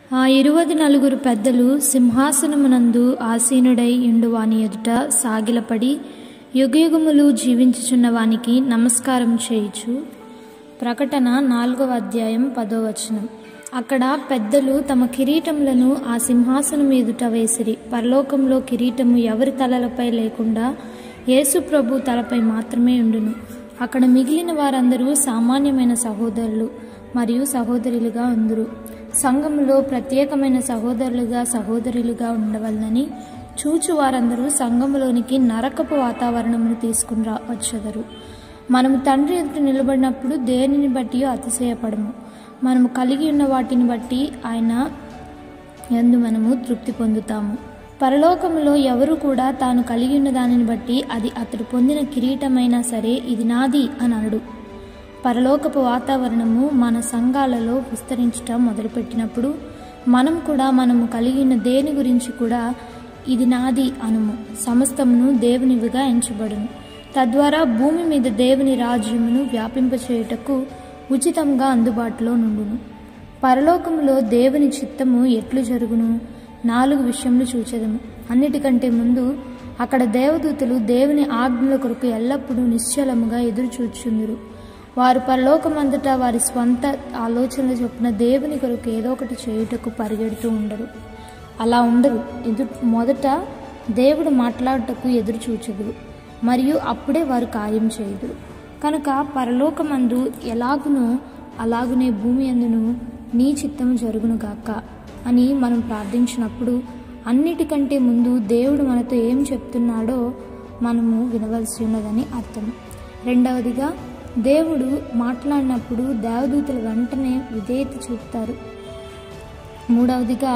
ఆ ఇరువది నలుగురు పెద్దలు సింహాసనమునందు ఆసీనుడై ఇండు వాని ఎదుట సాగిలపడి యుగయుగములు జీవించుచున్న వానికి నమస్కారం చేయుచు ప్రకటన నాలుగవ అధ్యాయం పదో వచనం అక్కడ పెద్దలు తమ కిరీటములను ఆ సింహాసనం ఎదుట వేసిరి పరలోకంలో కిరీటము ఎవరి తలలపై లేకుండా యేసు ప్రభు తలపై మాత్రమే ఉండును అక్కడ మిగిలిన వారందరూ సామాన్యమైన సహోదరులు మరియు సహోదరులుగా ఉందరు సంఘములో ప్రత్యేకమైన సహోదరులుగా సహోదరులుగా ఉండవలనని చూచు వారందరూ సంఘములోనికి నరకపు వాతావరణమును తీసుకుని రా వచ్చెదరు మనము తండ్రి ఎదుట నిలబడినప్పుడు దేనిని బట్టి అతిశయపడము మనము కలిగి ఉన్న వాటిని బట్టి ఆయన ఎందు మనము తృప్తి పొందుతాము పరలోకములో ఎవరు కూడా తాను కలిగి ఉన్న దానిని బట్టి అది అతడు పొందిన కిరీటమైనా సరే ఇది నాది అని అనడు పరలోకపు వాతావరణము మన సంఘాలలో విస్తరించటం మొదలుపెట్టినప్పుడు మనం కూడా మనము కలిగిన దేని గురించి కూడా ఇది నాది అనుము సమస్తమును దేవునివిగా ఎంచబడును తద్వారా భూమి మీద దేవుని రాజ్యమును వ్యాపింపచేయుటకు ఉచితంగా అందుబాటులో నుండును పరలోకములో దేవుని చిత్తము ఎట్లు జరుగును నాలుగు విషయములు చూచెదము అన్నిటికంటే ముందు అక్కడ దేవదూతలు దేవుని ఆజ్ఞల కొరకు ఎల్లప్పుడూ నిశ్చలముగా ఎదురు చూచుందురు వారు పరలోకమంతటా వారి స్వంత ఆలోచనల చొప్పున దేవుని కొరకు ఏదో ఒకటి చేయుటకు పరిగెడుతూ ఉండరు అలా ఉండరు ఎదు మొదట దేవుడు మాట్లాడుటకు ఎదురు చూచెదురు మరియు అప్పుడే వారు కార్యం చేయుదురు కనుక పరలోకమందు ఎలాగునో అలాగునే భూమి అందును నీ చిత్తము జరుగునుగాక అని మనం ప్రార్థించినప్పుడు అన్నిటికంటే ముందు దేవుడు మనతో ఏం చెప్తున్నాడో మనము వినవలసి ఉన్నదని అర్థం రెండవదిగా దేవుడు మాట్లాడినప్పుడు దేవదూతలు వెంటనే విధేయత చూపుతారు మూడవదిగా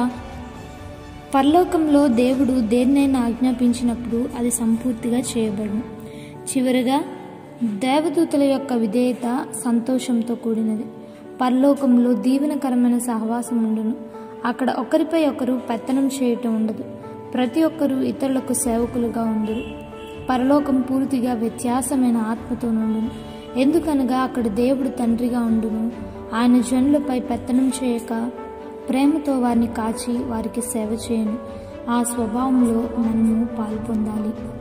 పరలోకంలో దేవుడు దేన్నైనా ఆజ్ఞాపించినప్పుడు అది సంపూర్తిగా చేయబడును చివరిగా దేవదూతల యొక్క విధేయత సంతోషంతో కూడినది పరలోకంలో దీవెనకరమైన సహవాసం ఉండును అక్కడ ఒకరిపై ఒకరు పెత్తనం చేయటం ఉండదు ప్రతి ఒక్కరూ ఇతరులకు సేవకులుగా ఉండురు పరలోకం పూర్తిగా వ్యత్యాసమైన ఆత్మతో నుండును ఎందుకనగా అక్కడ దేవుడు తండ్రిగా ఉండును ఆయన జనులపై పెత్తనం చేయక ప్రేమతో వారిని కాచి వారికి సేవ చేయను ఆ స్వభావంలో మనము పాల్పొందాలి